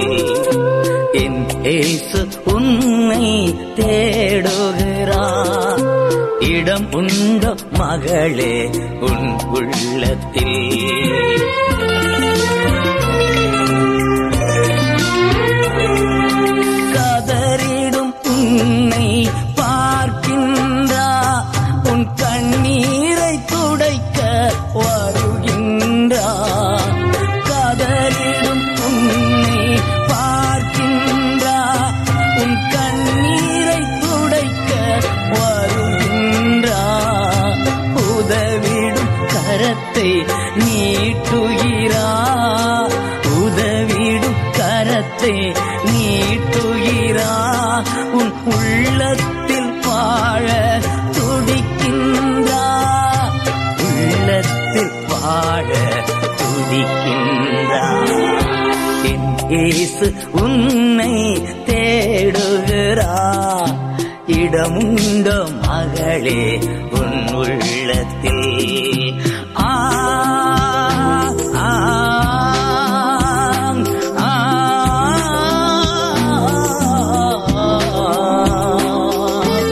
என் ஏசு உன்னை தேடுகிறார் இடம் உண்டோ மகளே உன் உள்ளத்தில் கதறிடும் உன்னை பார்க்கின்றா உன் கண்ணீரை துடைக்க வருகின்றா கதறிடும் உன்னை பார்க்கின்றா உன் கண்ணீரை துடைக்க வருகின்றா உதவிடும் கரத்தை நீட்டுகிறா உதவிடும் கரத்தை நீட்டுகிறா உன் உள்ளத்தில் வாழ துடிக்கின்றா உள்ளத்தில் வாழ துடிக்கின்றா என் இயேசு உன்னை தேடுகிறா இடமுண்டோ மகளே உன் உள்ளத்தில் ஆ ஆ, ஆ, ஆ.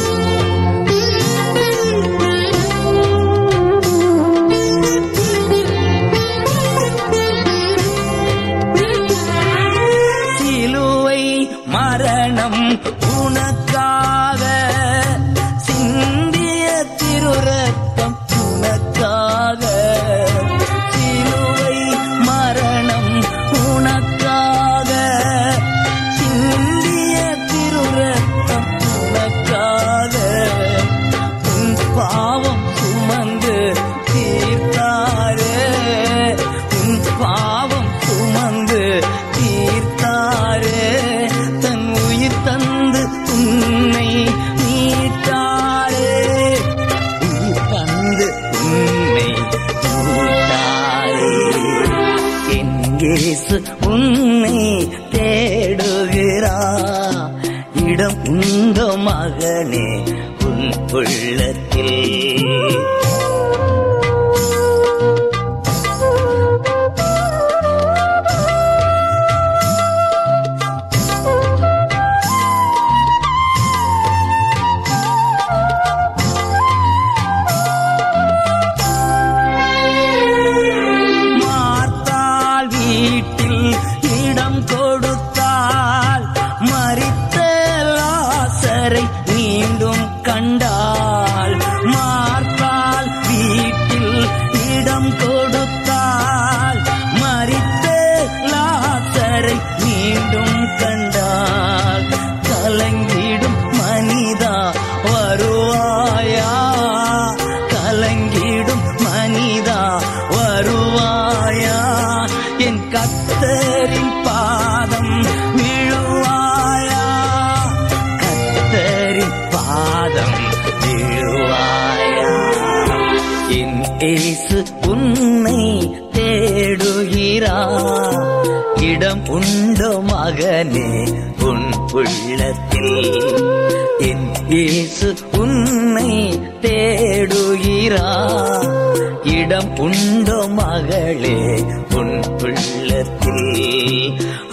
சிலுவை மரணம் உனக்காக சிந்திய திருரத்தம் உனக்காக சிலுவை மரணம் உனக்காக சிந்திய திருரத்தம் உனக்காக உன் பாவம் சுமந்து தீர்த்தாரே உன் பாவம் சுமந்து தீர்த்தாரே தன் உயிர் தந்து உன்னை மீட்டாரே உயிர் தந்து உன்னை மீட்டாரே எங்கேசு உன்னை தேடுகிறா இடம் உண்டோ மகனே உன் உள்ளத்தில் மார்த்தாள் வீட்டில் இடம் கொடுத்தால் மறித்த லாசரை மீண்டும் கண்டாள் மார்த்தாள் வீட்டில் இடம் கொடுத்தால் மறித்த லாசரை மீண்டும் கண்டாள் கலங்கிடும் மனிதா வருவாயா கலங்கிடும் மனிதா வருவாயா என் கத்தரின் பாதம் விழுவாயா கத்தரின் பாதம் விழுவாயா என் ஏசு உன்னை தேடுகிறா இடம் உண்டோ மகனே உன் உள்ளத்தில் என் இயேசு உன்னை தேடுகிறா இடம் உண்டோ மகளே உன் உள்ளத்தில்